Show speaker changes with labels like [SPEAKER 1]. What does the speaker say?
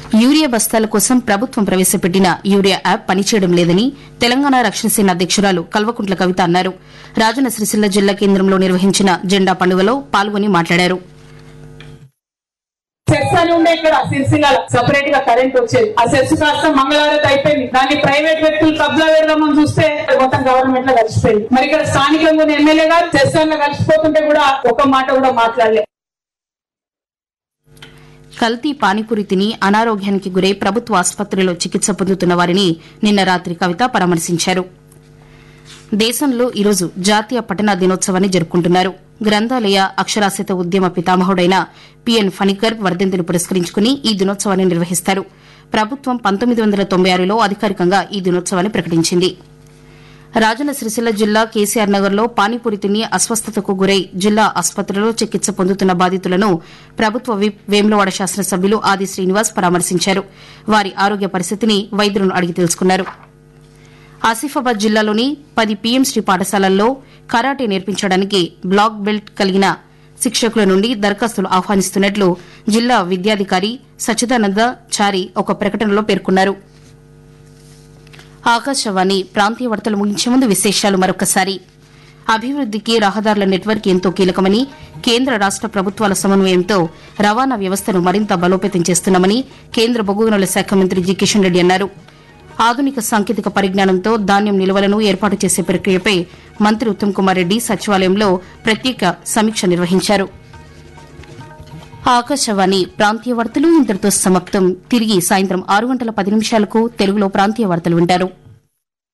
[SPEAKER 1] urea బస్తాల కోసం ప్రభుత్వం ప్రవేశపెట్టిన యూరియా యాప్ పనిచేయడం లేదని తెలంగాణ రక్షణ సేన అధ్యకురాలు కల్వకుంట్ల కవిత అన్నారు రాజన్న సిరిసిల్ల జిల్లా కేంద్రంలో నిర్వహించిన జెండా పండుగలో పాల్గొని మాట్లాడారు
[SPEAKER 2] సెస్ అని ఉండే ఇక్కడ సిరిసిల్ల సపరేట్ గా కరెంట్ వచ్చేది ఆ సెస్ కాస్త మంగళవారం అయిపోయింది దాన్ని ప్రైవేట్ వ్యక్తులు కబ్జా పెడదామని చూస్తే మొత్తం గవర్నమెంట్ లో కలిసిపోయింది మరి ఇక్కడ స్థానికంగా ఉన్న ఎమ్మెల్యే గారు సెస్ లో కలిసిపోతుంటే కూడా ఒక మాట కూడా మాట్లాడలేదు
[SPEAKER 1] కల్తీ పానీపూరి తిని అనారోగ్యానికి గురై ప్రభుత్వ ఆసుపత్రిలో చికిత్స పొందుతున్న వారిని నిన్న రాత్రి కవిత పరామర్శించారు దేశంలో ఈరోజు జాతీయ పఠన దినోత్సవాన్ని జరుపుకుంటున్నారు గ్రంథాలయ అక్షరాస్యత ఉద్యమ పితామహుడైన పిఎన్ ఫణికర్ వర్ధంతిని పురస్కరించుకుని ఈ దినోత్సవాన్ని నిర్వహిస్తారు ప్రభుత్వం పంతొమ్మిది వందల తొంభై ఆరులో అధికారికంగా ఈ దినోత్సవాన్ని ప్రకటించింది రాజన్న సిరిసిల్ల జిల్లా కేసీఆర్ నగర్లో పానీపూరి తిని అస్వస్థతకు గురై జిల్లా ఆసుపత్రిలో చికిత్స పొందుతున్న బాధితులను ప్రభుత్వ విప్ వేములవాడ శాసనసభ్యులు ఆది శ్రీనివాస్ పరామర్శించారు వారి ఆరోగ్య పరిస్థితిని వైద్యులను అడిగి తెలుసుకున్నారు ఆసిఫాబాద్ జిల్లాలోని పది పీఎంశ్రీ పాఠశాలల్లో కరాటే నేర్పించడానికి బ్లాక్ బెల్ట్ కలిగిన శిక్షకుల నుండి దరఖాస్తులు ఆహ్వానిస్తున్నట్లు జిల్లా విద్యాధికారి సచ్చిదానంద చారి ఒక ప్రకటనలో పేర్కొన్నారు ఆకాశవాణి ప్రాంతీయ వార్తలు ముగించే ముందు విశేషాలు మరొకసారి అభివృద్దికి రహదారుల నెట్వర్క్ ఎంతో కీలకమని కేంద్ర రాష్ట ప్రభుత్వాల సమన్వయంతో రవాణా వ్యవస్థను మరింత బలోపేతం చేస్తున్నామని కేంద్ర బొగ్గు గనుల శాఖ మంత్రి జి కిషన్ రెడ్డి అన్నారు ఆధునిక సాంకేతిక పరిజ్ఞానంతో ధాన్యం నిల్వలను ఏర్పాటు చేసే ప్రక్రియపై మంత్రి ఉత్తమ్ కుమార్ రెడ్డి సచివాలయంలో ప్రత్యేక సమీక్ష నిర్వహించారు ఆకాశవాణి ప్రాంతీయ వార్తలు ఇంతటితో సమాప్తం తిరిగి సాయంత్రం ఆరు గంటల పది నిమిషాలకు తెలుగులో ప్రాంతీయ వార్తలు వింటారు